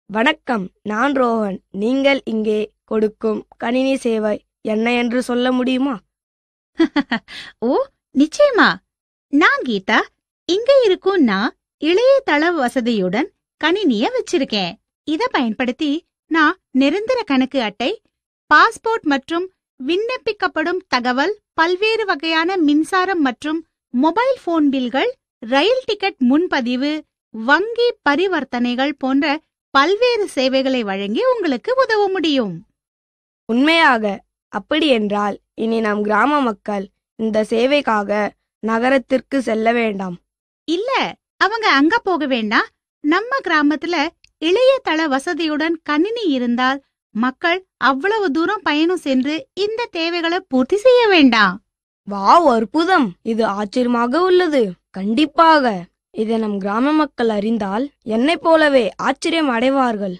வணக்கம் நான் ரோஹன் நீங்கள் இங்கே கொடுக்கும் கணினி சேவை என்ன என்று சொல்ல முடியுமா ஓ நிச்சயமா நான் கீதா இங்க இருக்கும் நான் இளையதள வசதியுடன் கணினிய வச்சிருக்கேன் இத பயன்படுத்தி நான் நிரந்தர கணக்கு அட்டை பாஸ்போர்ட் மற்றும் விண்ணப்பிக்கப்படும் தகவல் பல்வேறு வகையான மின்சாரம் மற்றும் மொபைல் போன் பில்கள் ரயில் டிக்கெட் முன்பதிவு வங்கி பரிவர்த்தனைகள் போன்ற பல்வேறு சேவைகளை வழங்கி உங்களுக்கு உதவ முடியும் உண்மையாக அப்படி என்றால் இனி நம் கிராம மக்கள் இந்த சேவைக்காக நகரத்திற்கு செல்ல வேண்டாம் இல்ல அவங்க அங்க போக வேண்டாம் நம்ம கிராமத்துல இளையதள வசதியுடன் கணினி இருந்தால் மக்கள் அவ்வளவு தூரம் பயணம் சென்று இந்த தேவைகளை பூர்த்தி செய்ய வேண்டாம் வாவ் அற்புதம் இது ஆச்சரியமாக உள்ளது கண்டிப்பாக இதை நம் கிராம மக்கள் அறிந்தால் என்னைப் போலவே ஆச்சரியம் அடைவார்கள்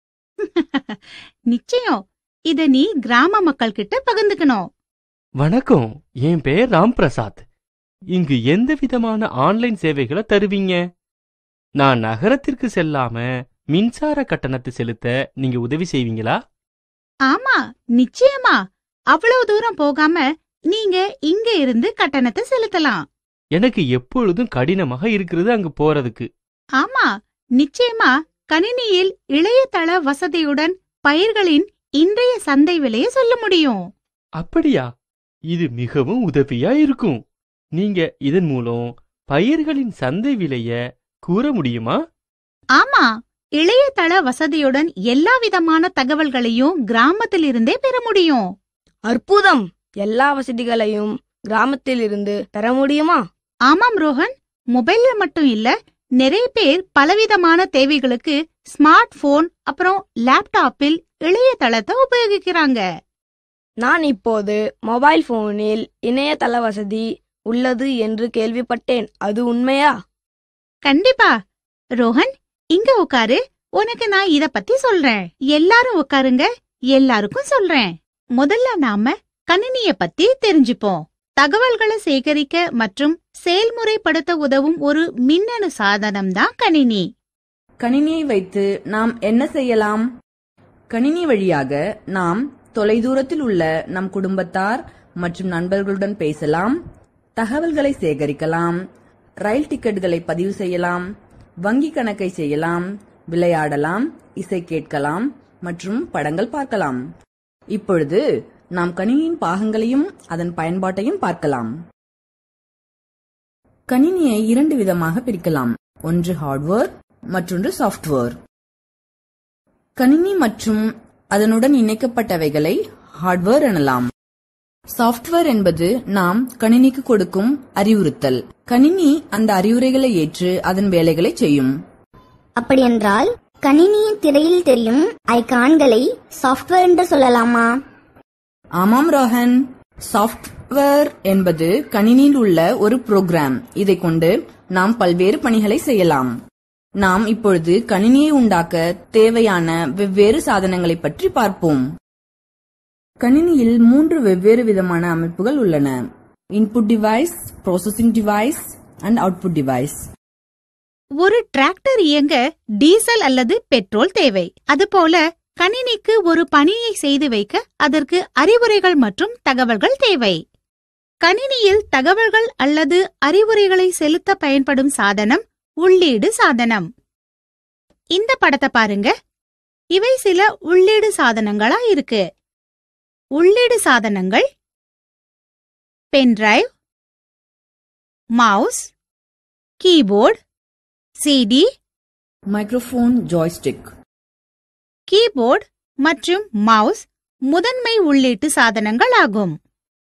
நிச்சயம் இத நீ கிராம மக்கள் கிட்ட பகிர்ந்துக்கணும் வணக்கம் என் பேர் ராம் பிரசாத் இங்கு எந்த விதமான ஆன்லைன் சேவைகளை தருவீங்க நான் நகரத்திற்கு செல்லாம மின்சார கட்டணத்தை செலுத்த நீங்க உதவி செய்வீங்களா ஆமா நிச்சயமா அவ்வளவு தூரம் போகாம நீங்க இங்க இருந்து கட்டணத்தை செலுத்தலாம் எனக்கு எப்பொழுதும் கடினமாக இருக்கிறது அங்கு போறதுக்கு ஆமா நிச்சயமா கணினியில் இளையதள வசதியுடன் பயிர்களின் இன்றைய சந்தை விலையை சொல்ல முடியும் அப்படியா இது மிகவும் உதவியா இருக்கும் நீங்க இதன் மூலம் பயிர்களின் சந்தை விலைய கூற முடியுமா ஆமா இளையதள வசதியுடன் எல்லா விதமான தகவல்களையும் கிராமத்தில் இருந்தே பெற முடியும் அற்புதம் எல்லா வசதிகளையும் கிராமத்தில் இருந்து பெற முடியுமா ஆமாம் ரோஹன் மொபைல்ல மட்டும் இல்ல நிறைய பேர் பலவிதமான தேவைகளுக்கு ஸ்மார்ட் போன் அப்புறம் லேப்டாப்பில் இளையதளத்தை உபயோகிக்கிறாங்க நான் இப்போது மொபைல் போனில் இணையதள வசதி உள்ளது என்று கேள்விப்பட்டேன் அது உண்மையா கண்டிப்பா ரோஹன் இங்க உட்காரு உனக்கு நான் இத பத்தி சொல்றேன் எல்லாரும் உட்காருங்க எல்லாருக்கும் சொல்றேன் முதல்ல நாம கணினிய பத்தி தெரிஞ்சுப்போம் தகவல்களை சேகரிக்க மற்றும் செயல்முறைப்படுத்த உதவும் ஒரு மின்னணு சாதனம் தான் கணினி கணினியை வைத்து நாம் என்ன செய்யலாம் கணினி வழியாக நாம் தொலைதூரத்தில் உள்ள நம் குடும்பத்தார் மற்றும் நண்பர்களுடன் பேசலாம் தகவல்களை சேகரிக்கலாம் ரயில் டிக்கெட்டுகளை பதிவு செய்யலாம் வங்கி கணக்கை செய்யலாம் விளையாடலாம் இசை கேட்கலாம் மற்றும் படங்கள் பார்க்கலாம் இப்பொழுது நாம் கணினியின் பாகங்களையும் அதன் பயன்பாட்டையும் பார்க்கலாம் கணினியை இரண்டு விதமாக பிரிக்கலாம் ஒன்று ஹார்ட்வேர் மற்றொன்று சாஃப்ட்வேர் கணினி மற்றும் அதனுடன் இணைக்கப்பட்டவைகளை ஹார்ட்வேர் எனலாம் சாஃப்ட்வேர் என்பது நாம் கணினிக்கு கொடுக்கும் அறிவுறுத்தல் கணினி அந்த அறிவுரைகளை ஏற்று அதன் வேலைகளை செய்யும் அப்படியென்றால் கணினியின் திரையில் தெரியும் ஐகான்களை சாஃப்ட்வேர் என்று சொல்லலாமா ஆமாம் ரோஹன் சாஃப்ட்வேர் என்பது கணினியில் உள்ள ஒரு புரோகிராம் இதை கொண்டு நாம் பல்வேறு பணிகளை செய்யலாம் நாம் இப்பொழுது கணினியை உண்டாக்க தேவையான வெவ்வேறு சாதனங்களை பற்றி பார்ப்போம் கணினியில் மூன்று வெவ்வேறு விதமான அமைப்புகள் உள்ளன input device processing device and output device ஒரு டிராக்டர் இயங்க டீசல் அல்லது பெட்ரோல் தேவை அதுபோல கணினிக்கு ஒரு பணியை செய்து வைக்க அதற்கு அறிவுரைகள் மற்றும் தகவல்கள் தேவை கணினியில் தகவல்கள் அல்லது அறிவுரைகளை செலுத்த பயன்படும் சாதனம் உள்ளீடு சாதனம் இந்த படத்தை பாருங்க இவை சில உள்ளீடு சாதனங்களா இருக்கு உள்ளீடு சாதனங்கள் pendrive mouse keyboard CD microphone joystick keyboard மற்றும் மவுஸ் முதன்மை உள்ளீட்டு சாதனங்கள் ஆகும்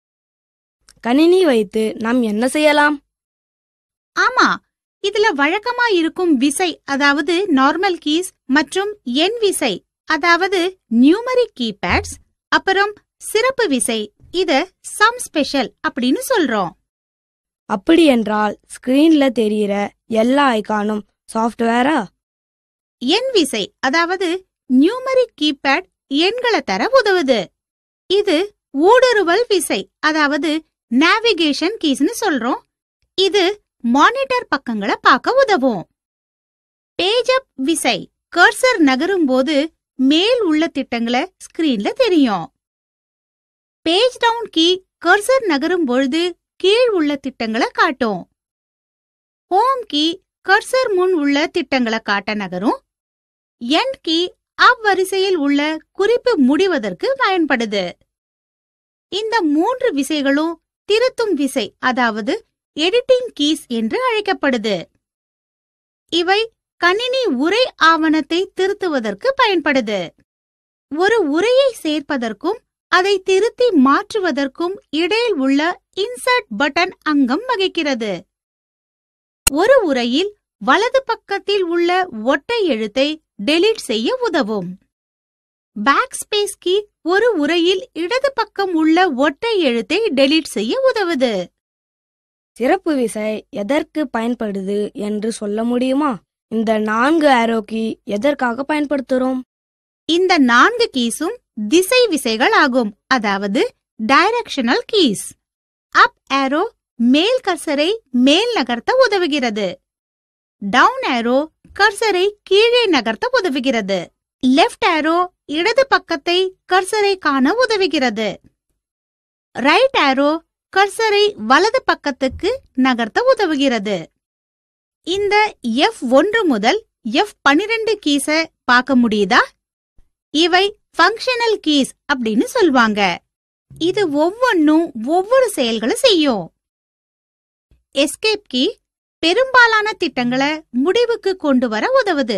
கணினி வைத்து நாம் என்ன செய்யலாம் ஆமா இதுல வழக்கமா இருக்கும் விசை அதாவது நார்மல் கீஸ் மற்றும் எண் விசை அதாவது நியூமரிக் கீபேட்ஸ் அப்புறம் சிறப்பு விசை இத சம் ஸ்பெஷல் அப்படின்னு சொல்றோம் அப்படி என்றால் ஸ்கிரீன்ல தெரியிற எல்லா ஐகானும் சாஃப்ட்வேரா எண் விசை அதாவது நியூமரிக் கீபேட் எண்களை தர உதவுது இது ஊடுருவல் விசை அதாவது நேவிகேஷன் கீஸ்னு சொல்றோம் இது மானிட்டர் பக்கங்களை பார்க்க உதவும் பேஜ் அப் விசை கர்சர் நகரும் போது மேல் உள்ள திட்டங்களை ஸ்கிரீன்ல தெரியும் பேஜ் டவுன் கீ கர்சர் நகரும் பொழுது கீழ் உள்ள திட்டங்களை காட்டும் ஹோம் கீ கர்சர் முன் உள்ள திட்டங்களை காட்ட நகரும் எண்ட் கீ அவ்வரிசையில் உள்ள குறிப்பு முடிவதற்கு பயன்படுது இந்த மூன்று விசைகளும் திருத்தும் விசை அதாவது எடிட்டிங் கீஸ் என்று அழைக்கப்படுது இவை கணினி உரை ஆவணத்தை திருத்துவதற்கு பயன்படுது ஒரு உரையை சேர்ப்பதற்கும் அதை திருத்தி மாற்றுவதற்கும் இடையில் உள்ள இன்சர்ட் பட்டன் அங்கம் வகிக்கிறது ஒரு உரையில் வலது பக்கத்தில் உள்ள ஒற்றை எழுத்தை டெலீட் செய்ய உதவும் பேக் ஸ்பேஸ் கீ ஒரு உரையில் இடது பக்கம் உள்ள ஒற்றை எழுத்தை டெலீட் செய்ய உதவுது சிறப்பு விசை எதற்கு பயன்படுது என்று சொல்ல முடியுமா இந்த நான்கு ஆரோ கீ எதற்காக பயன்படுத்துறோம் இந்த நான்கு கீஸும் திசை விசைகள் ஆகும் அதாவது டைரக்ஷனல் கீஸ் அப் ஏரோ மேல் கர்சரை மேல் நகர்த்த உதவுகிறது டவுன் ஏரோ கர்சரை கீழே நகர்த்த உதவுகிறது லெஃப்ட் ஏரோ இடது பக்கத்தை கர்சரை காண உதவுகிறது ரைட் ஏரோ கர்சரை வலது பக்கத்துக்கு நகர்த்த உதவுகிறது இந்த எஃப் ஒன்று முதல் எஃப் பனிரெண்டு கீஸ பார்க்க முடியுதா இவை ஃபங்க்ஷனல் கீஸ் அப்படின்னு சொல்வாங்க இது ஒவ்வொன்னும் ஒவ்வொரு செயல்களை செய்யும் எஸ்கேப் கீ பெரும்பாலான திட்டங்களை முடிவுக்கு கொண்டு வர உதவுது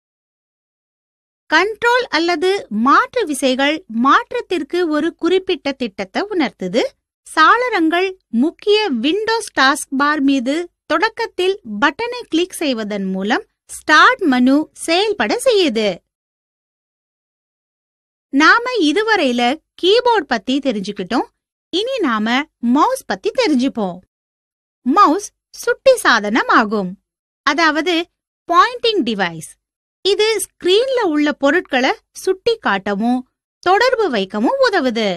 கண்ட்ரோல் அல்லது மாற்று விசைகள் மாற்றத்திற்கு ஒரு குறிப்பிட்ட திட்டத்தை உணர்த்துது சாளரங்கள் முக்கிய விண்டோஸ் டாஸ்க் பார் மீது தொடக்கத்தில் பட்டனை கிளிக் செய்வதன் மூலம் ஸ்டார்ட் மனு செயல்பட செய்யுது நாம இதுவரையில கீபோர்ட் பத்தி தெரிஞ்சுக்கிட்டோம் இனி நாம மவுஸ் பத்தி தெரிஞ்சுப்போம் மவுஸ் சுட்டி சாதனம் ஆகும் அதாவது பாயிண்டிங் டிவைஸ் இது ஸ்கிரீன்ல உள்ள பொருட்களை சுட்டி காட்டவும் தொடர்பு வைக்கவும் உதவுது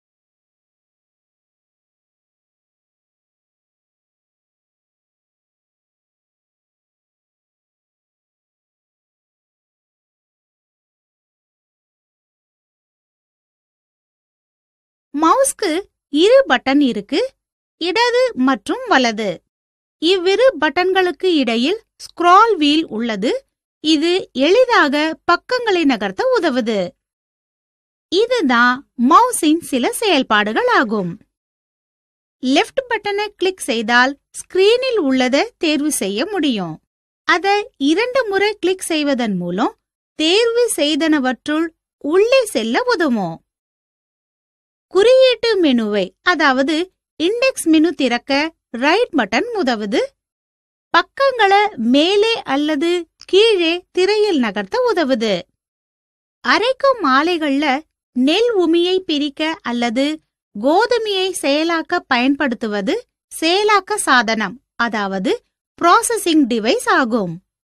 மவுஸ்க்கு இரு பட்டன் இருக்கு இடது மற்றும் வலது இவ்விரு பட்டன்களுக்கு இடையில் ஸ்க்ரால் வீல் உள்ளது இது எளிதாக பக்கங்களை நகர்த்த உதவுது இதுதான் மவுஸின் சில செயல்பாடுகள் ஆகும் லெஃப்ட் பட்டனை கிளிக் செய்தால் ஸ்கிரீனில் உள்ளதை தேர்வு செய்ய முடியும் அத இரண்டு முறை கிளிக் செய்வதன் மூலம் தேர்வு செய்தனவற்றுள் உள்ளே செல்ல உதவும் குறியீட்டு மெனுவை அதாவது இண்டெக்ஸ் மெனு திறக்க ரைட் பட்டன் உதவுது பக்கங்களை மேலே அல்லது கீழே திரையில் நகர்த்த உதவுது அரைக்கும் ஆலைகள்ல நெல் உமியை பிரிக்க அல்லது கோதுமையை செயலாக்க பயன்படுத்துவது செயலாக்க சாதனம் அதாவது ப்ராசஸிங் டிவைஸ் ஆகும்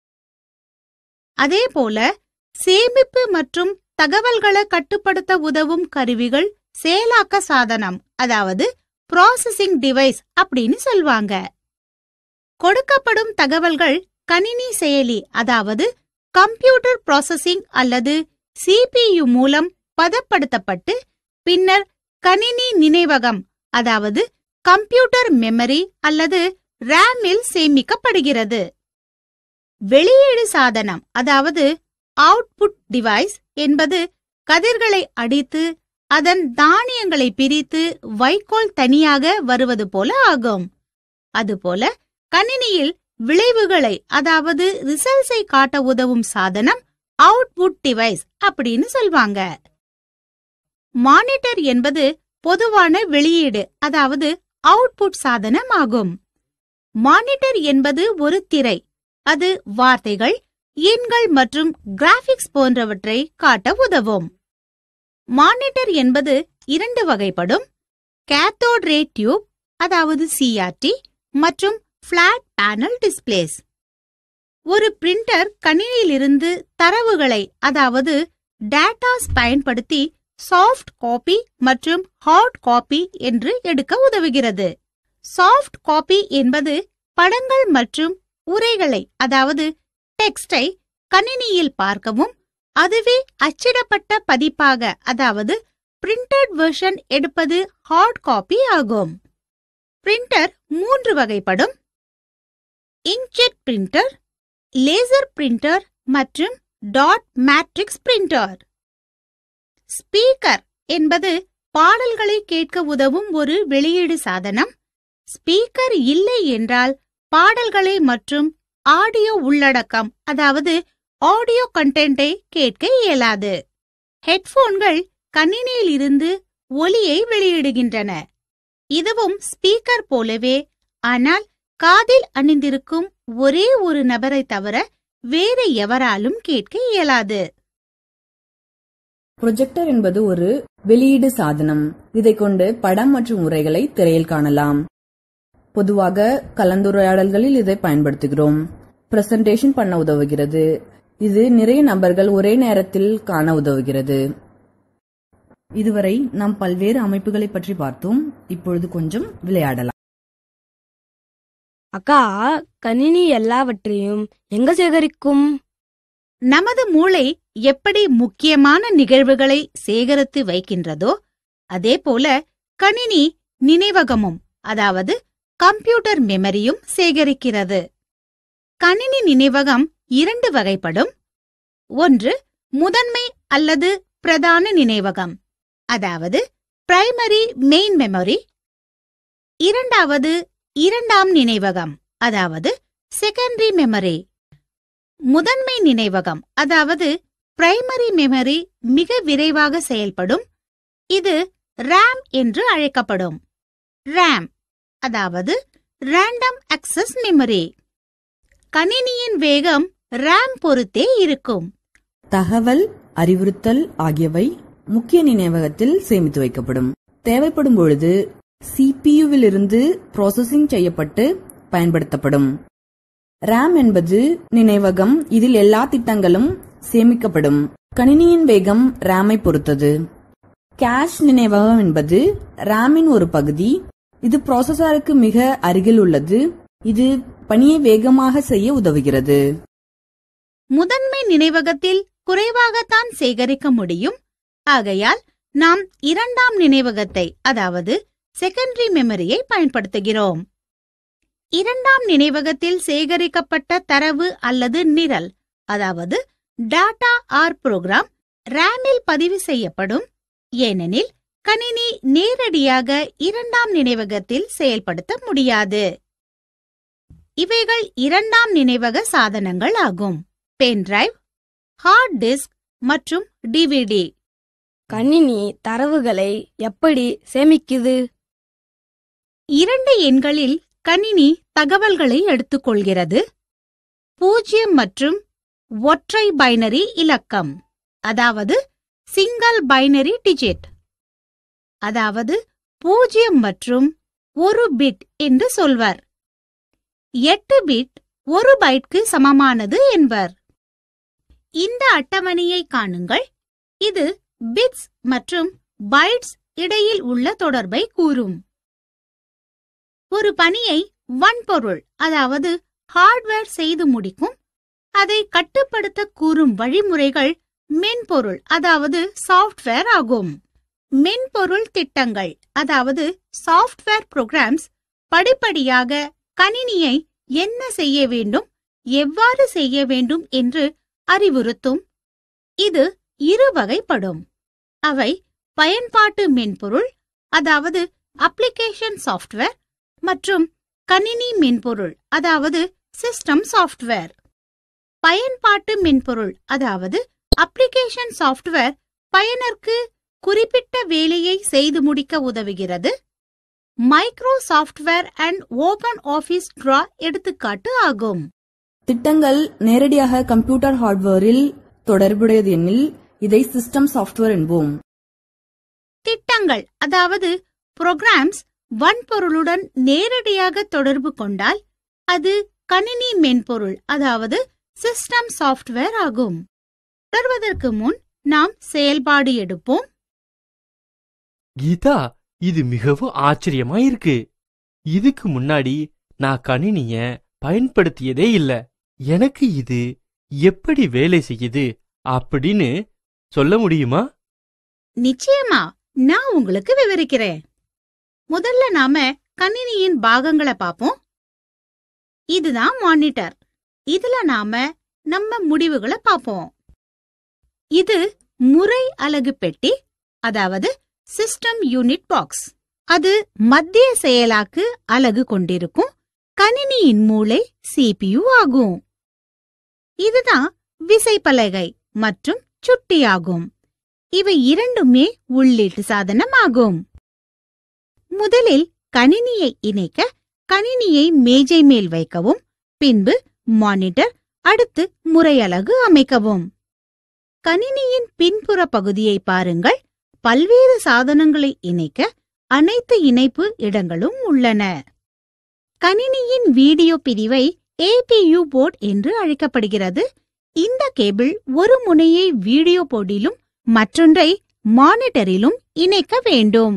அதேபோல சேமிப்பு மற்றும் தகவல்களை கட்டுப்படுத்த உதவும் கருவிகள் செயலாக்க சாதனம் அதாவது ப்ராசஸிங் டிவைஸ் அப்படின்னு சொல்வாங்க கொடுக்கப்படும் தகவல்கள் கணினி செயலி அதாவது கம்ப்யூட்டர் ப்ராசஸிங் அல்லது சிபியு மூலம் பதப்படுத்தப்பட்டு பின்னர் கணினி நினைவகம் அதாவது கம்ப்யூட்டர் மெமரி அல்லது ரேமில் சேமிக்கப்படுகிறது வெளியீடு சாதனம் அதாவது அவுட்புட் டிவைஸ் என்பது கதிர்களை அடித்து அதன் தானியங்களை பிரித்து வைக்கோல் தனியாக வருவது போல ஆகும் அதுபோல கணினியில் விளைவுகளை அதாவது ரிசல்ட்ஸை காட்ட உதவும் சாதனம் அவுட்புட் டிவைஸ் அப்படின்னு சொல்வாங்க மானிட்டர் என்பது பொதுவான வெளியீடு அதாவது அவுட்புட் சாதனம் ஆகும் மானிட்டர் என்பது ஒரு திரை அது வார்த்தைகள் எண்கள் மற்றும் கிராபிக்ஸ் போன்றவற்றை காட்ட உதவும் மானிட்டர் என்பது இரண்டு வகைப்படும் கேத்தோட் ரே டியூப் அதாவது சிஆர்டி மற்றும் பிளாட் பேனல் டிஸ்பிளேஸ் ஒரு பிரிண்டர் கணினியிலிருந்து தரவுகளை அதாவது டேட்டாஸ் பயன்படுத்தி சாஃப்ட் காப்பி மற்றும் ஹார்ட் காப்பி என்று எடுக்க உதவுகிறது சாஃப்ட் காப்பி என்பது படங்கள் மற்றும் உரைகளை அதாவது டெக்ஸ்டை கணினியில் பார்க்கவும் அதுவே அச்சிடப்பட்ட பதிப்பாக அதாவது பிரிண்டட் வெர்ஷன் எடுப்பது ஹார்ட் காப்பி ஆகும் பிரிண்டர் மூன்று வகைப்படும் இங்க்ஜெட் பிரிண்டர் லேசர் பிரிண்டர் மற்றும் டாட் மேட்ரிக்ஸ் பிரிண்டர் ஸ்பீக்கர் என்பது பாடல்களை கேட்க உதவும் ஒரு வெளியீடு சாதனம் ஸ்பீக்கர் இல்லை என்றால் பாடல்களை மற்றும் ஆடியோ உள்ளடக்கம் அதாவது ஆடியோ கண்டென்ட்டை கேட்க இயலாது ஹெட்போன்கள் கணினியில் இருந்து ஒலியை வெளியிடுகின்றன இதுவும் ஸ்பீக்கர் போலவே ஆனால் காதில் அணிந்திருக்கும் ஒரே ஒரு நபரை தவிர வேறு எவராலும் கேட்க இயலாது ப்ரொஜெக்டர் என்பது ஒரு வெளியீடு சாதனம் இதை கொண்டு படம் மற்றும் உரைகளை திரையில் காணலாம் பொதுவாக கலந்துரையாடல்களில் இதை பயன்படுத்துகிறோம் பிரசன்டேஷன் பண்ண உதவுகிறது இது நிறைய நபர்கள் ஒரே நேரத்தில் காண உதவுகிறது இதுவரை நாம் பல்வேறு அமைப்புகளை பற்றி பார்த்தோம் இப்பொழுது கொஞ்சம் விளையாடலாம் அக்கா கணினி எல்லாவற்றையும் எங்க சேகரிக்கும் நமது மூளை எப்படி முக்கியமான நிகழ்வுகளை சேகரித்து வைக்கின்றதோ அதேபோல கணினி நினைவகமும் அதாவது கம்ப்யூட்டர் மெமரியும் சேகரிக்கிறது கணினி நினைவகம் இரண்டு வகைப்படும் ஒன்று முதன்மை அல்லது பிரதான நினைவகம் அதாவது பிரைமரி மெயின் மெமரி இரண்டாவது இரண்டாம் நினைவகம் அதாவது செகண்டரி மெமரி முதன்மை நினைவகம் அதாவது பிரைமரி மெமரி மிக விரைவாக செயல்படும் இது RAM என்று அழைக்கப்படும் RAM அதாவது ரேண்டம் அக்சஸ் மெமரி கணினியின் வேகம் RAM பொறுத்தே இருக்கும் தகவல் அறிவுறுத்தல் ஆகியவை முக்கிய நினைவகத்தில் சேமித்து வைக்கப்படும் தேவைப்படும் பொழுது சிபியுவில் இருந்து ப்ராசஸிங் செய்யப்பட்டு பயன்படுத்தப்படும் RAM என்பது நினைவகம் இதில் எல்லா திட்டங்களும் சேமிக்கப்படும் கணினியின் வேகம் RAM ஐ பொறுத்தது கேஷ் நினைவகம் என்பது ரேமின் ஒரு பகுதி இது ப்ராசஸருக்கு மிக அருகில் உள்ளது இது பணியை வேகமாக செய்ய உதவுகிறது முதன்மை நினைவகத்தில் குறைவாகத்தான் சேகரிக்க முடியும் ஆகையால் நாம் இரண்டாம் நினைவகத்தை அதாவது செகண்டரி மெமரியை பயன்படுத்துகிறோம் இரண்டாம் நினைவகத்தில் சேகரிக்கப்பட்ட தரவு அல்லது நிரல் அதாவது டாட்டா ஆர் புரோகிராம் ரேமில் பதிவு செய்யப்படும் ஏனெனில் கணினி நேரடியாக இரண்டாம் நினைவகத்தில் செயல்படுத்த முடியாது இவைகள் இரண்டாம் நினைவக சாதனங்கள் ஆகும் பென் டிரைவ் ஹார்ட் டிஸ்க் மற்றும் டிவிடி கணினி தரவுகளை எப்படி சேமிக்குது இரண்டு எண்களில் கணினி தகவல்களை எடுத்துக்கொள்கிறது பூஜ்ஜியம் மற்றும் ஒற்றை பைனரி இலக்கம் அதாவது சிங்கிள் பைனரி டிஜிட் அதாவது பூஜ்ஜியம் மற்றும் ஒரு பிட் என்று சொல்வர் எட்டு பிட் ஒரு பைட்க்கு சமமானது என்பர் இந்த அட்டவணையை காணுங்கள் இது பிட்ஸ் மற்றும் பைட்ஸ் இடையில் உள்ள தொடர்பை கூறும் ஒரு பணியை வன்பொருள் அதாவது ஹார்ட்வேர் செய்து முடிக்கும் அதை கட்டுப்படுத்த கூறும் வழிமுறைகள் மென்பொருள் அதாவது சாஃப்ட்வேர் ஆகும் மென்பொருள் திட்டங்கள் அதாவது சாஃப்ட்வேர் புரோகிராம்ஸ் படிப்படியாக கணினியை என்ன செய்ய வேண்டும் எவ்வாறு செய்ய வேண்டும் என்று அறிவுறுத்தும் இது இரு வகைப்படும் அவை பயன்பாட்டு மென்பொருள் அதாவது அப்ளிகேஷன் சாஃப்ட்வேர் மற்றும் கணினி மென்பொருள் அதாவது சிஸ்டம் சாஃப்ட்வேர் பயன்பாட்டு மென்பொருள் அதாவது அப்ளிகேஷன் சாஃப்ட்வேர் பயனருக்கு குறிப்பிட்ட வேலையை செய்து முடிக்க உதவுகிறது micro software and open office draw எடுத்துக்காட்டு ஆகும் திட்டங்கள் நேரடியாக கம்ப்யூட்டர் ஹார்ட்வேரில் தொடர்புடையது எனில் இதை சிஸ்டம் சாஃப்ட்வேர் என்போம் திட்டங்கள் அதாவது புரோகிராம்ஸ் வன்பொருளுடன் நேரடியாக தொடர்பு கொண்டால் அது கணினி மென்பொருள் அதாவது சிஸ்டம் சாஃப்ட்வேர் ஆகும் தொடர்வதற்கு முன் நாம் செயல்பாடு எடுப்போம் கீதா இது மிகவும் ஆச்சரியமா இருக்கு இதுக்கு முன்னாடி நான் கணினிய பயன்படுத்தியதே இல்ல எனக்கு இது எப்படி வேலை செய்யுது அப்படின்னு சொல்ல முடியுமா நிச்சயமா நான் உங்களுக்கு விவரிக்கிறேன் முதல்ல நாம கணினியின் பாகங்களை பாப்போம் இதுதான் மானிட்டர் இதுல நாம நம்ம முடிவுகளை பாப்போம் இது முறை அலகு பெட்டி அதாவது சிஸ்டம் யூனிட் பாக்ஸ் அது மத்திய செயலாக்கு அலகு கொண்டிருக்கும் கணினியின் மூளை சிபியு ஆகும் இதுதான் விசைப்பலகை மற்றும் சுட்டியாகும் இவை இரண்டுமே உள்ளீட்டு சாதனமாகும் முதலில் கணினியை இணைக்க கணினியை மேஜை மேல் வைக்கவும் பின்பு மானிட்டர் அடுத்து முறையலகு அமைக்கவும் கணினியின் பின்புற பகுதியை பாருங்கள் பல்வேறு சாதனங்களை இணைக்க அனைத்து இணைப்பு இடங்களும் உள்ளன கணினியின் வீடியோ பிரிவை ஏபியு போர்ட் என்று அழைக்கப்படுகிறது இந்த கேபிள் ஒரு முனையை வீடியோ போர்டிலும் மற்றொன்றை மானிட்டரிலும் இணைக்க வேண்டும்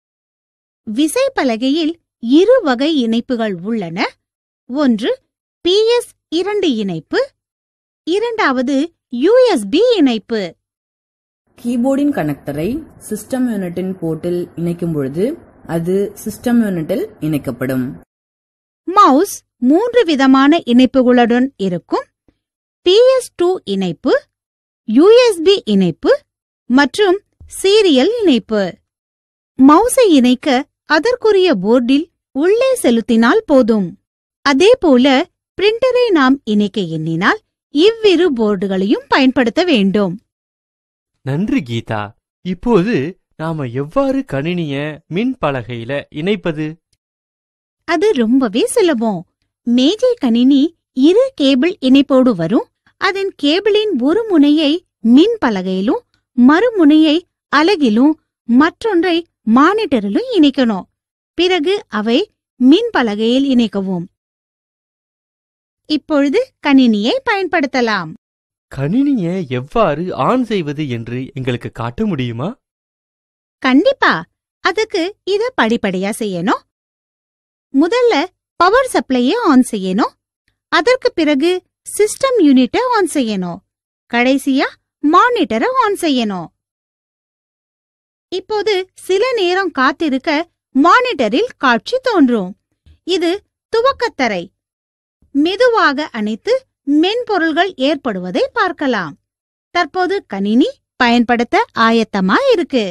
விசைப்பலகையில் இரு வகை இணைப்புகள் உள்ளன ஒன்று பிஎஸ் இரண்டு இணைப்பு இரண்டாவது யூஎஸ்பி இணைப்பு கீபோர்டின் கனெக்டரை சிஸ்டம் யூனிட்டின் போர்ட்டில் இணைக்கும் பொழுது அது சிஸ்டம் யூனிட்டில் இணைக்கப்படும் மவுஸ் மூன்று விதமான இணைப்புகளுடன் இருக்கும் பிஎஸ் டூ இணைப்பு யூஎஸ்பி இணைப்பு மற்றும் சீரியல் இணைப்பு மவுஸை இணைக்க அதற்குரிய போர்டில் உள்ளே செலுத்தினால் போதும் அதேபோல பிரிண்டரை நாம் இணைக்க எண்ணினால் இவ்விரு போர்டுகளையும் பயன்படுத்த வேண்டும் நன்றி கீதா இப்போது நாம எவ்வாறு கணினிய மின் பலகையில இணைப்பது அது ரொம்பவே சுலபம் மேஜை கணினி இரு கேபிள் இணைப்போடு வரும் அதன் கேபிளின் ஒரு முனையை மின் பலகையிலும் மறுமுனையை அலகிலும் மற்றொன்றை மானிட்டரிலும் இணைக்கணும் பிறகு அவை மின் பலகையில் இணைக்கவும் இப்பொழுது கணினியை பயன்படுத்தலாம் கணினிய எவ்வாறு ஆன் செய்வது என்று எங்களுக்கு காட்ட முடியுமா கண்டிப்பா அதுக்கு இத படிப்படியா செய்யணும் முதல்ல பவர் சப்ளையை ஆன் செய்யணும் அதற்கு பிறகு சிஸ்டம் யூனிட்டை ஆன் செய்யணும் கடைசியா மானிட்டரை ஆன் செய்யணும் இப்போது சில நேரம் காத்திருக்க மானிட்டரில் காட்சி தோன்றும் இது துவக்கத்தரை மெதுவாக அணைத்து மென்பொருள்கள் ஏற்படுவதை பார்க்கலாம் தற்போது கணினி பயன்படுத்த ஆயத்தமா இருக்கு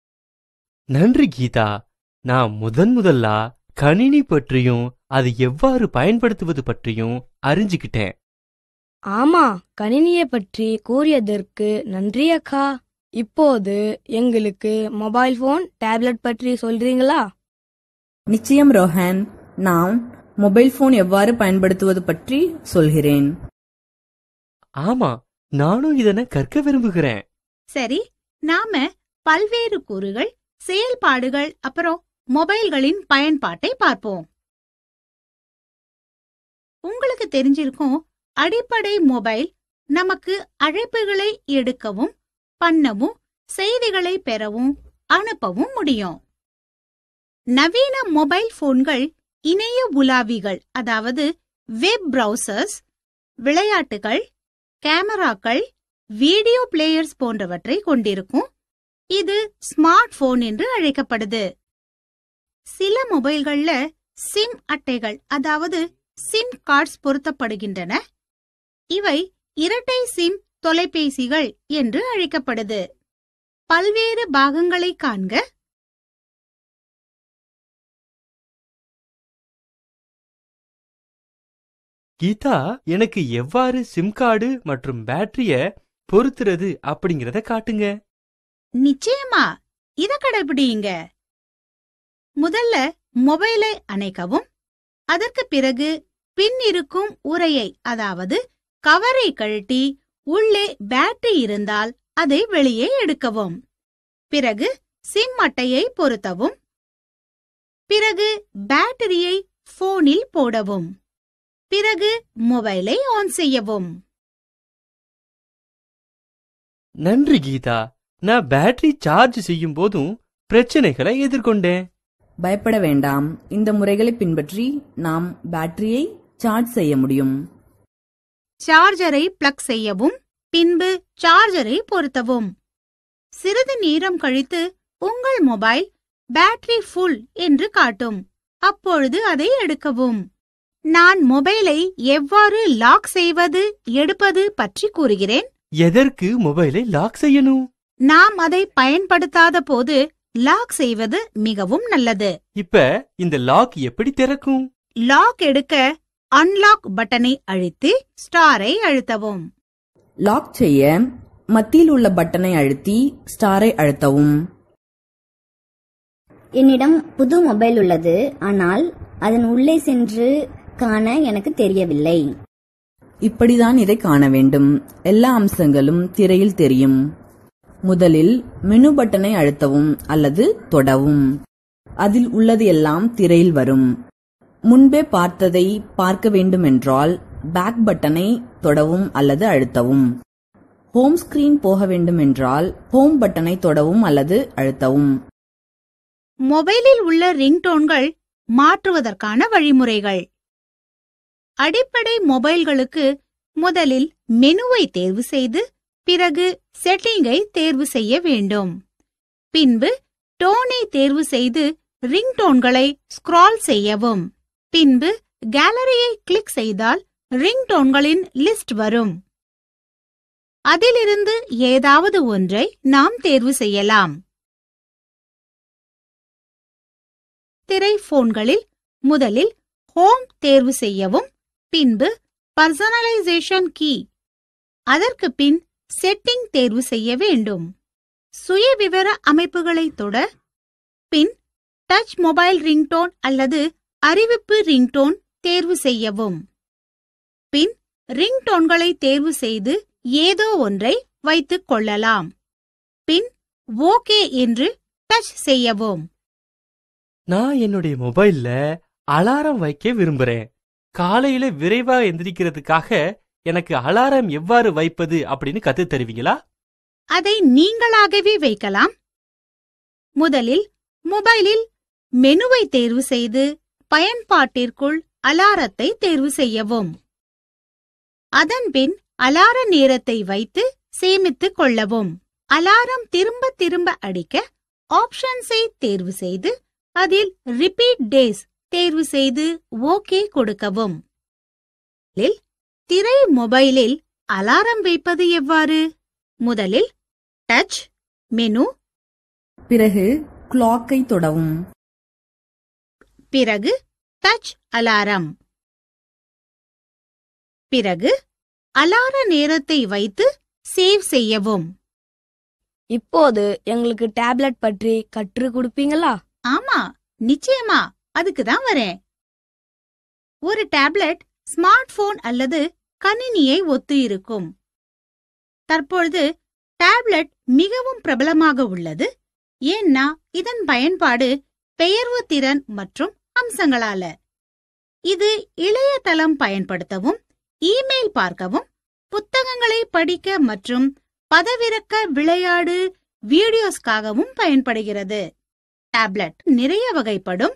நன்றி கீதா நான் முதன் முதல்லா கணினி பற்றியும் அது எவ்வாறு பயன்படுத்துவது பற்றியும் அறிஞ்சுக்கிட்டேன் ஆமா கணினியை பற்றி கூறியதற்கு நன்றி அக்கா இப்போது எங்களுக்கு மொபைல் போன் டேப்லெட் பற்றி சொல்றீங்களா நிச்சயம் ரோஹன் நான் மொபைல் போன் எவ்வாறு பயன்படுத்துவது பற்றி சொல்கிறேன் ஆமா நானும் இதனை கற்க விரும்புகிறேன் சரி நாம பல்வேறு கூறுகள் செயல்பாடுகள் அப்புறம் மொபைல்களின் பயன்பாட்டை பார்ப்போம் உங்களுக்கு தெரிஞ்சிருக்கும் அடிப்படை மொபைல் நமக்கு அழைப்புகளை எடுக்கவும் பண்ணவும் செய்திகளை பெறவும் அனுப்பவும் முடியும் நவீன மொபைல் போன்கள் இணைய உலாவிகள் அதாவது வெப் பிரவுசர்ஸ் விளையாட்டுகள் கேமராக்கள் வீடியோ பிளேயர்ஸ் போன்றவற்றை கொண்டிருக்கும் இது ஸ்மார்ட் போன் என்று அழைக்கப்படுது சில மொபைல்கள்ல சிம் அட்டைகள் அதாவது சிம் கார்ட்ஸ் பொருத்தப்படுகின்றன இவை இரட்டை சிம் தொலைபேசிகள் என்று அழைக்கப்படுது பல்வேறு பாகங்களை காண்க கீதா எனக்கு எவ்வாறு சிம் கார்டு மற்றும் பேட்டரிய பொருத்துறது அப்படிங்கறத காட்டுங்க நிச்சயமா இத கடைபிடியுங்க முதல்ல மொபைலை அணைக்கவும் அதற்கு பிறகு பின் இருக்கும் உரையை அதாவது கவரை கழட்டி உள்ளே பேட்டரி இருந்தால் அதை வெளியே எடுக்கவும் பிறகு சிம் அட்டையை பொருத்தவும் பிறகு பேட்டரியை போனில் போடவும் பிறகு மொபைலை ஆன் செய்யவும் நன்றி கீதா நான் பேட்டரி சார்ஜ் செய்யும் போதும் பிரச்சனைகளை எதிர்கொண்டேன் பயப்பட வேண்டாம் இந்த முறைகளை பின்பற்றி நாம் பேட்டரியை சார்ஜ் செய்ய முடியும் சார்ஜரை பிளக் செய்யவும் பின்பு சார்ஜரை பொருத்தவும் சிறிது நேரம் கழித்து உங்கள் மொபைல் பேட்டரி ஃபுல் என்று காட்டும் அப்பொழுது அதை எடுக்கவும் நான் மொபைலை எவ்வாறு லாக் செய்வது எடுப்பது பற்றி கூறுகிறேன் எதற்கு மொபைலை லாக் செய்யணும் நாம் அதை பயன்படுத்தாத போது லாக் செய்வது மிகவும் நல்லது இப்ப இந்த லாக் எப்படி திறக்கும் லாக் எடுக்க அன்லாக் பட்டனை அழுத்தி ஸ்டாரை அழுத்தவும் லாக் செய்ய மத்தியில் உள்ள பட்டனை அழுத்தி ஸ்டாரை அழுத்தவும் என்னிடம் புது மொபைல் உள்ளது ஆனால் அதன் உள்ளே சென்று காண எனக்கு தெரியவில்லை இப்படிதான் இதை காண வேண்டும் எல்லா அம்சங்களும் திரையில் தெரியும் முதலில் மெனு பட்டனை அழுத்தவும் அல்லது தொடவும் அதில் உள்ளது எல்லாம் திரையில் வரும் முன்பே பார்த்ததை பார்க்க வேண்டுமென்றால் பேக் பட்டனை தொடவும் அல்லது அழுத்தவும் ஹோம் ஸ்கிரீன் போக வேண்டுமென்றால் ஹோம் பட்டனை தொடவும் அல்லது அழுத்தவும் மொபைலில் உள்ள ரிங்டோன்கள் மாற்றுவதற்கான வழிமுறைகள் அடிப்படை மொபைல்களுக்கு முதலில் மெனுவை தேர்வு செய்து பிறகு செட்டிங்கை தேர்வு செய்ய வேண்டும் பின்பு டோனை தேர்வு செய்து ரிங்டோன்களை ஸ்க்ரால் செய்யவும் பின்பு கேலரியை கிளிக் செய்தால் ரிங்டோன்களின் லிஸ்ட் வரும் அதிலிருந்து ஏதாவது ஒன்றை நாம் தேர்வு செய்யலாம் திரை போன்களில் முதலில் ஹோம் தேர்வு செய்யவும் பின்பு பர்சனலைசேஷன் கீ அதற்கு பின் செட்டிங் தேர்வு செய்ய வேண்டும் சுயவிவர அமைப்புகளை தொட பின் டச் மொபைல் ரிங்டோன் அல்லது அறிவிப்பு ரிங்டோன் தேர்வு செய்யவும் பின் ரிங்டோன்களை தேர்வு செய்து ஏதோ ஒன்றை வைத்துக் கொள்ளலாம் பின் ஓகே என்று டச் செய்யவும் நான் என்னுடைய மொபைல்ல அலாரம் வைக்க விரும்புறேன் காலையில விரைவா எந்திரிக்கிறதுக்காக எனக்கு அலாரம் எவ்வாறு வைப்பது அப்படின்னு கத்து தருவீங்களா அதை நீங்களாகவே வைக்கலாம் முதலில் மொபைலில் மெனுவை தேர்வு செய்து பயன்பாட்டிற்குள் அலாரத்தை தேர்வு செய்யவும் அதன்பின் அலார நேரத்தை வைத்து சேமித்துக் கொள்ளவும் அலாரம் திரும்ப திரும்ப அடிக்க ஆப்ஷன்ஸை தேர்வு செய்து அதில் ரிப்பீட் டேஸ் தேர்வு செய்து ஓகே கொடுக்கவும் இல் திரை மொபைலில் அலாரம் வைப்பது எவ்வாறு முதலில் டச் மெனு பிறகு கிளாக்கை தொடவும் பிறகு டச் அலாரம் பிறகு அலார நேரத்தை வைத்து சேவ் செய்யவும் இப்போது எங்களுக்கு டேப்லெட் பற்றி கற்றுக் கொடுப்பீங்களா ஆமா நிச்சயமா அதுக்கு தான் வரேன் ஒரு டேப்லெட் ஸ்மார்ட் போன் அல்லது கணினியை ஒத்து இருக்கும் தற்பொழுது டேப்லெட் மிகவும் பிரபலமாக உள்ளது ஏன்னா இதன் பயன்பாடு பெயர்வு திறன் மற்றும் அம்சங்களால இது இளையதளம் பயன்படுத்தவும் இமெயில் பார்க்கவும் புத்தகங்களை படிக்க மற்றும் பதவிறக்க விளையாடு வீடியோஸ்க்காகவும் பயன்படுகிறது டேப்லெட் நிறைய வகைப்படும்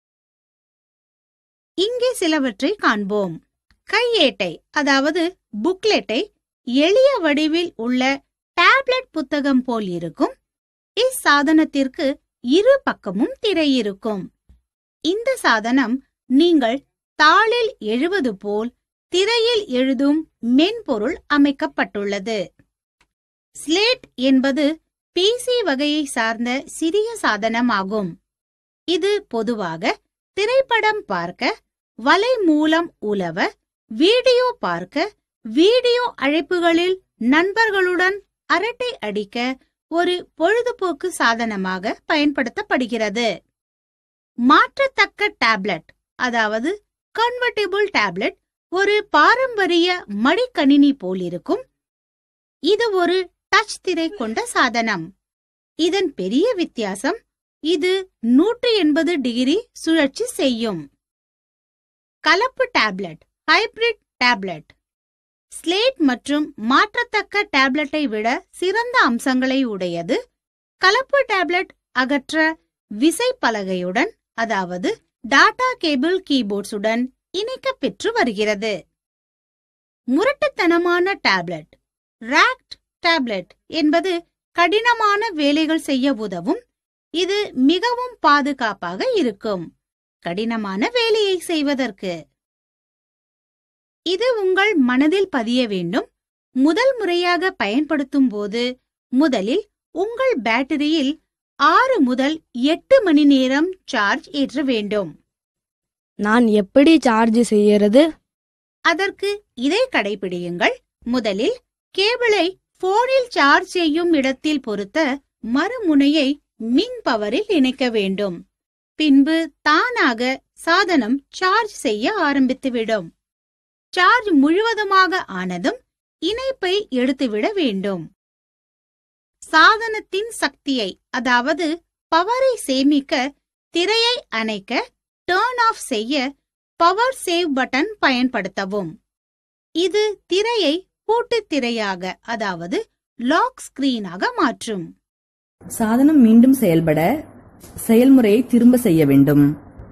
இங்கே சிலவற்றை காண்போம் கையேட்டை அதாவது புக்லெட்டை எளிய வடிவில் உள்ள டேப்லெட் புத்தகம் போல் இருக்கும் இச்சாதனத்திற்கு இரு பக்கமும் திரை இருக்கும் இந்த சாதனம் நீங்கள் தாளில் எழுவது போல் திரையில் எழுதும் மென்பொருள் அமைக்கப்பட்டுள்ளது ஸ்லேட் என்பது பிசி வகையை சார்ந்த சிறிய சாதனம் ஆகும் இது பொதுவாக திரைப்படம் பார்க்க வலை மூலம் உலவ வீடியோ பார்க்க வீடியோ அழைப்புகளில் நண்பர்களுடன் அரட்டை அடிக்க ஒரு பொழுதுபோக்கு சாதனமாக பயன்படுத்தப்படுகிறது மாற்றத்தக்க டேப்லெட் அதாவது கன்வெர்டிபிள் டேப்லெட் ஒரு பாரம்பரிய மடிக்கணினி போலிருக்கும் இது ஒரு டச் திரை கொண்ட சாதனம் இதன் பெரிய வித்தியாசம் இது நூற்றி எண்பது டிகிரி சுழற்சி செய்யும் கலப்பு டேப்லெட் ஹைபிரிட் டேப்லெட் ஸ்லேட் மற்றும் மாற்றத்தக்க டேப்லெட்டை விட சிறந்த அம்சங்களை உடையது கலப்பு டேப்லெட் அகற்ற விசைப்பலகையுடன் அதாவது டாடா கேபிள் கீபோர்ட்ஸுடன் இணைக்கப் பெற்று வருகிறது முரட்டுத்தனமான டேப்லெட் ராக்ட் டேப்லெட் என்பது கடினமான வேலைகள் செய்ய உதவும் இது மிகவும் பாதுகாப்பாக இருக்கும் கடினமான வேலையை செய்வதற்கு இது உங்கள் மனதில் பதிய வேண்டும் முதல் முறையாக பயன்படுத்தும் போது முதலில் உங்கள் பேட்டரியில் ஆறு முதல் எட்டு மணி நேரம் சார்ஜ் ஏற்ற வேண்டும் நான் எப்படி சார்ஜ் செய்யறது அதற்கு இதை கடைபிடியுங்கள் முதலில் கேபிளை போனில் சார்ஜ் செய்யும் இடத்தில் பொருத்த மறுமுனையை மின் பவரில் இணைக்க வேண்டும் பின்பு தானாக சாதனம் சார்ஜ் செய்ய ஆரம்பித்துவிடும் சார்ஜ் முழுவதுமாக ஆனதும் இணைப்பை எடுத்துவிட வேண்டும் சாதனத்தின் சக்தியை அதாவது பவரை சேமிக்க திரையை அணைக்க டர்ன் ஆஃப் செய்ய பவர் சேவ் பட்டன் பயன்படுத்தவும் இது திரையை பூட்டுத் திரையாக அதாவது லாக் ஸ்கிரீனாக மாற்றும் சாதனம் மீண்டும் செயல்பட செயல்முறையை திரும்ப செய்ய வேண்டும்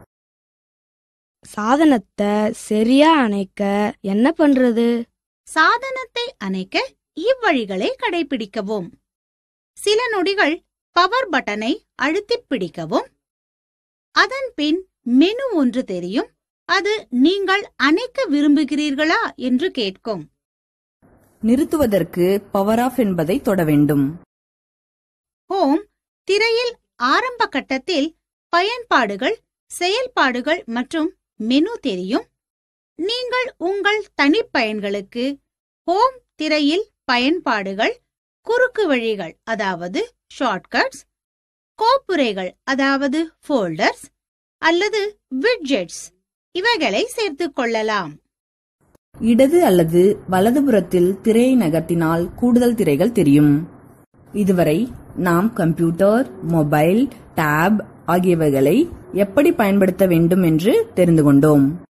சாதனத்தை சரியா அணைக்க என்ன பண்றது சாதனத்தை அணைக்க இவ்வழிகளை கடைபிடிக்கவும் சில நொடிகள் பவர் பட்டனை அழுத்திப் பிடிக்கவும் அதன் பின் மெனு ஒன்று தெரியும் அது நீங்கள் அணைக்க விரும்புகிறீர்களா என்று கேட்கும் நிறுத்துவதற்கு பவர் ஆஃப் என்பதை தொட வேண்டும் ஹோம் திரையில் ஆரம்ப கட்டத்தில் பயன்பாடுகள் செயல்பாடுகள் மற்றும் மெனு தெரியும் நீங்கள் உங்கள் தனிப்பயன்களுக்கு ஹோம் திரையில் பயன்பாடுகள் குறுக்கு வழிகள் அதாவது ஷார்ட்கட்ஸ் கோப்புரைகள் அதாவது ஃபோல்டர்ஸ் அல்லது விட்ஜெட்ஸ் இவைகளை சேர்த்துக் கொள்ளலாம் இடது அல்லது வலதுபுறத்தில் திரையை நகர்த்தினால் கூடுதல் திரைகள் தெரியும் இதுவரை நாம் கம்ப்யூட்டர் மொபைல் டேப் ஆகியவைகளை எப்படி பயன்படுத்த வேண்டும் என்று தெரிந்து கொண்டோம்